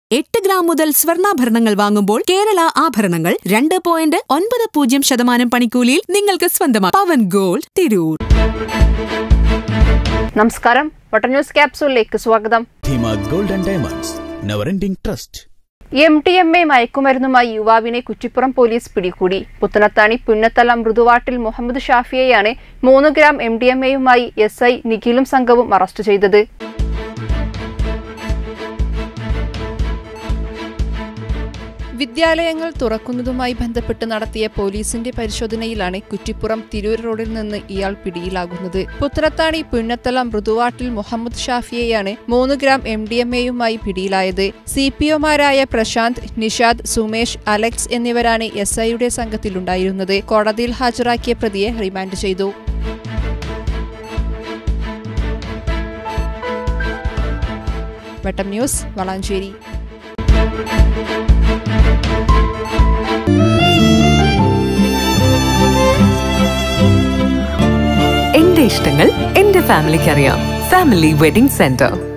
എട്ട് ഗ്രാം മുതൽ സ്വർണ്ണാഭരണങ്ങൾ വാങ്ങുമ്പോൾ കേരള ആഭരണങ്ങൾ രണ്ട് പോയിന്റ് ഒൻപത് പൂജ്യം ശതമാനം പണിക്കൂലിയിൽ നിങ്ങൾക്ക് സ്വന്തമാക്കാം പവൻ ഗോൾഡ് തിരൂർ നമസ്കാരം വട്ടർ ന്യൂസ് ക്യാപ്സൂളിലേക്ക് സ്വാഗതം Dheema gold and diamonds never ending trust M D M A മയക്കുമരുന്നുമായി യുവാവിനെ കുറ്റിപ്പുറം പോലീസ് പിടികൂടി പുത്തനത്താണി പുന്നത്തല മൃദുവാട്ടിൽ മുഹമ്മദ് ഷാഫിയെയാണ് മൂന്ന് ഗ്രാം എം ഡി എം എയുമായി എസ് ഐ നിഖിലും സംഘവും അറസ്റ്റ് ചെയ്തത് വിദ്യാലയങ്ങൾ തുറക്കുന്നതുമായി ബന്ധപ്പെട്ട് നടത്തിയ പോലീസിന്റെ പരിശോധനയിലാണ് കുറ്റിപ്പുറം തിരൂർ റോഡിൽ നിന്ന് ഇയാൾ പിടിയിലാകുന്നത് പുത്തനത്താണി പുന്നത്തല മൃദുവാട്ടിൽ മുഹമ്മദ് ഷാഫിയെയാണ് മൂന്ന് ഗ്രാം എം ഡി എം എയുമായി പിടിയിലായത് സി പി ഒമാരായ പ്രശാന്ത് നിഷാദ് സുമേഷ് അലക്സ് എന്നിവരാണ് എസ് ഐയുടെ സംഘത്തിലുണ്ടായിരുന്നത് കോടതിയിൽ ഹാജരാക്കിയ പ്രതിയെ റിമാൻഡ് ചെയ്തു വെട്ടം ന്യൂസ് വളാഞ്ചേരി എന്റെ ഇഷ്ടങ്ങൾ എന്റെ ഫാമിലിക്ക് അറിയാം ഫാമിലി വെഡിംഗ് സെന്റർ